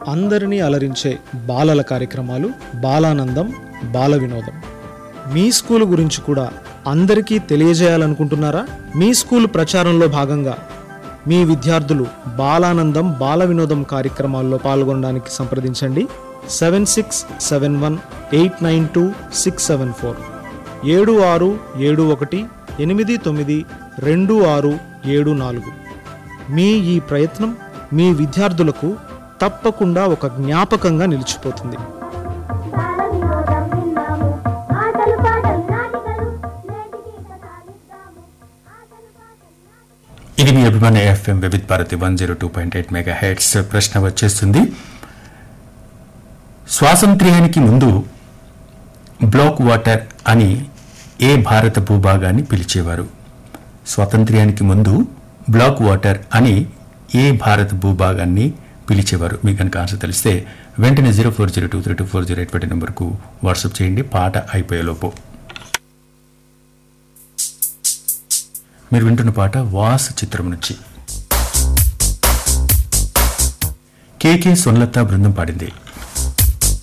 అందరినీ అలరించే బాలల కార్యక్రమాలు బాలానందం బాల వినోదం మీ స్కూల్ గురించి కూడా అందరికీ తెలియజేయాలనుకుంటున్నారా మీ స్కూల్ ప్రచారంలో భాగంగా మీ విద్యార్థులు బాలానందం బాల వినోదం కార్యక్రమాల్లో పాల్గొనడానికి సంప్రదించండి seven six seven one eight nine two six seven four ఏడు ఆరు ఏడు ఒకటి ఎనిమిది తొమ్మిది రెండు ఆరు ఏడు నాలుగు మీ ఈ ప్రయత్నం మీ విద్యార్థులకు తప్పకుండా ఒక జ్ఞాపకంగా నిలిచిపోతుంది బాల వినోదం విన్నాము ఆటలు పాటలు నాటికలు నేటికి సాగిద్దాము ఆటలు పాటలు నాటికలు ఇది మీ అభిమాన F M Vividh Bharati one zero two point eight mega heads ప్రశ్న వచ్చేస్తుంది స్వాతంత్ర్యానికి ముందు బ్లాక్ వాటర్ అని ఏ భారత భూభాగాన్ని పిలిచేవారు స్వాతంత్ర్యానికి ముందు బ్లాక్ వాటర్ అని ఏ భారత భూభాగాన్ని పిలిచేవారు మీకు కనుక ఆన్సర్ తెలిస్తే వెంటనే zero four zero two three two four zero eight పెట్టి నెంబర్కు వాట్సాప్ చేయండి పాట అయిపోయేలోపు మీరు వింటున్న పాట వాస్ చిత్రం నుంచి కేకే సొన్లత బృందం పాడింది